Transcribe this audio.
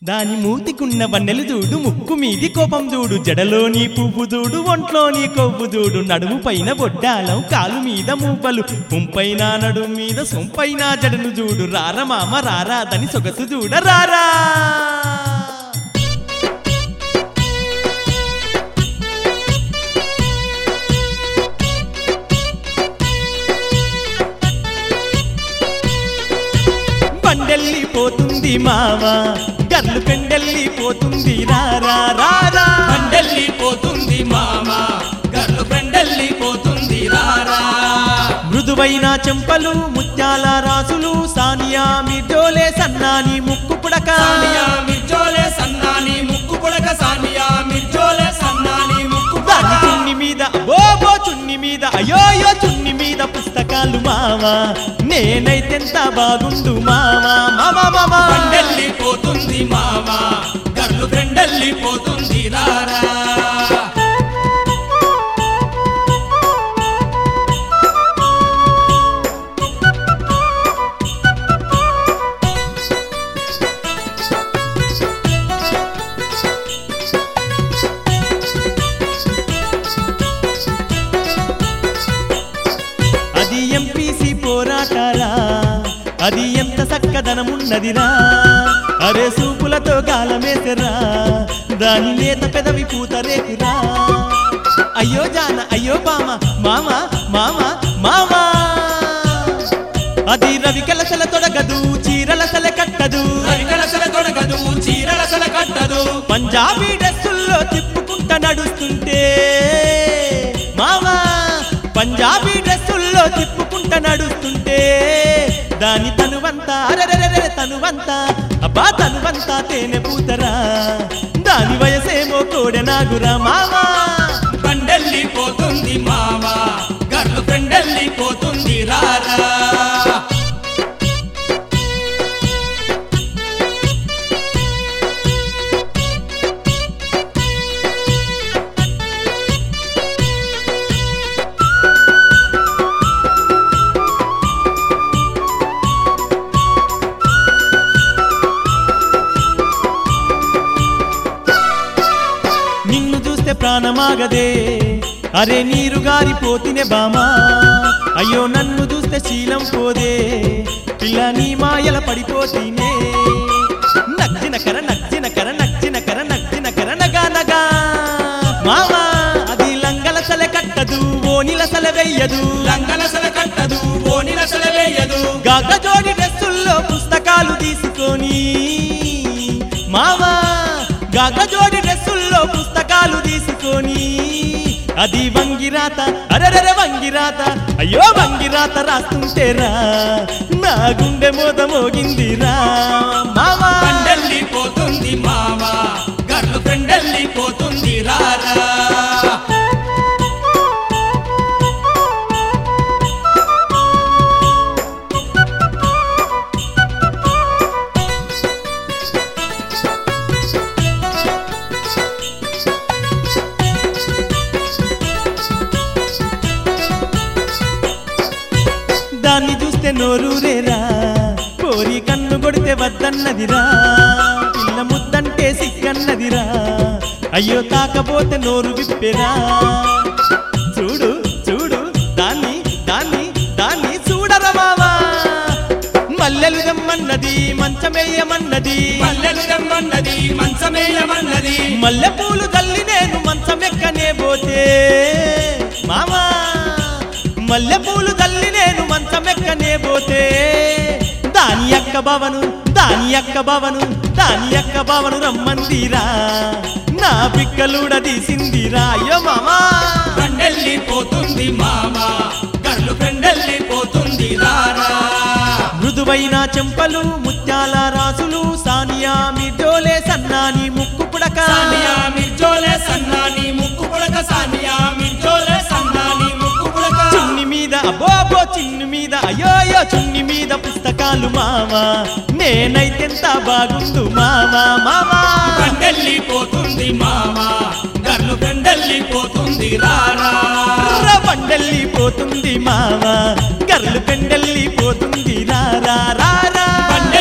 దాని మూతికున్న వన్నెలు చూడు ముక్కు మీది కోపం చూడు జడలోని పువ్వు చూడు ఒంట్లోని కొవ్వు చూడు నడుము పైన బొడ్డాలం కాలు మీద మూపలు పుంపైన నడుము మీద సొంపైన జడను చూడు రార మామ రారా దని సొగసు చూడ రారా బండెల్లిపోతుంది మామ గర్లు పెండెల్లిపోతుంది రారా రారా బండెల్లిపోతుంది మామ గర్ల్ ఫ్రెండెల్లిపోతుంది రారా మృదువైన చెంపలు ముత్యాల రాసులు సానియా మిర్జోలే సన్నాని ముక్కు పుడక సానియా మిర్జోలే సన్నాని ముక్కు పుడక సానియా మిర్జోలే సన్నాని ముక్కు దాని పుడక చున్ని మీద బోబో చున్ని మీద అయోయో చున్ని మీద పుస్తకాలు మావా నేనైతెంత బాగుండు మావా మామా మామా బండెల్లిపోతుంది మామ గర్ల్ ఫ్రెండెల్లిపోతుంది రారా అది ఎంపీసీ పోరాటారా అది ఎంత చక్కదనమున్నదిరా అరే సూపులతో గాలమేసరా దాని లేత పెదవి పూతరేకురా అయ్యో జాన అయ్యో బామ మామ మామ మామ అది రవి కలసల తొడగదు చీరల సల కట్టదు రవికలసల తొడగదు చీరలసల కట్టదు పంజాబీ డ్రెస్సుల్లో తిప్పుకుంట నడుస్తుంటే మామా పంజాబీ డ్రెస్సుల్లో తిప్పుకుంట నడుస్తుంటే దాని తనువంతా అరెరెరెరె తనువంతా అబ్బా తనువంతా తేనె పూతరా దాని వయసేమో కోడెనాగురా మామా బండెల్లిపోతుంది మామ గర్ల్ ఫ్రెండెల్లిపోతుంది రారా నిన్ను చూస్తే ప్రాణమాగదే అరే నీరు గారిపోతినే బామా అయ్యో నన్ను చూస్తే శీలం పోదే పిల్ల నీ మాయల పడిపోతీనే నచ్చిన కర నచ్చిన కర నచ్చిన కర నచ్చిన కర నగా నగా మామా అది లంగల సల కట్టదు ఓనిల సల వెయ్యదు లంగలసల కట్టదు ఓనిలసల వేయదు గగ జోడి డ్రెస్సుల్లో పుస్తకాలు తీసుకొని మామా గగ జోడి డ్రెస్సుల్లో పుస్తకాలు తీసుకొని అది వంగిరాత అరెరెరె వంగిరాత అయ్యో వంగిరాత రాస్తుంటేరా నా గుండె మోత మోగిందిరా మామా బండెల్లిపోతుంది మామ గర్ల్ ఫ్రెండెల్లిపోతుంది రారా దాన్ని చూస్తే నోరూరేరా కోరి కన్ను కొడితే వద్దన్నదిరా పిల్ల ముద్దంటే సిగ్గన్నదిరా అయ్యో తాకపోతే నోరు విప్పెరా చూడు చూడు దాన్ని దాన్ని దాన్ని చూడరా మావా మల్లెలు దమ్మన్నది మంచమేయమన్నది పల్లెలు రమ్మన్నది మంచమేయమన్నది మల్లె పూలు తల్లి నేను మంచమెక్కనే పోతే మామా మల్లె పూలు తల్లి నేను మంచమెక్కనే పోతే దాని యొక్క భవను దాని యొక్క భవను దాని యొక్క భవను రమ్మందిరా నా పిక్కలుడ తీసిందిరా అయ్యో మామా బండెల్లిపోతుంది మామ గర్ల్ ఫ్రెండెల్లిపోతుంది రారా మృదువైన చెంపలు ముత్యాల రాసులు సానియా మిర్జోలే సన్నాని ముక్కు పుడక సానియా మిర్జోలే సన్నాని ముక్కు పుడక సానియా మిర్జోలే సన్నాని ముక్కు పుడక చున్ని మీద అబ్బోబో చిన్ని మీద అయోయో చున్ని మీద పుస్తకాలు మావా నేనైతెంత బాగుండు మావా మావా బండెల్లిపోతుంది మామ గర్ల్ ఫ్రెండెల్లిపోతుంది రారా ర బండెల్లిపోతుంది మావా గర్లు పెండెల్లిపోతుంది రారా రారా బండెల్లి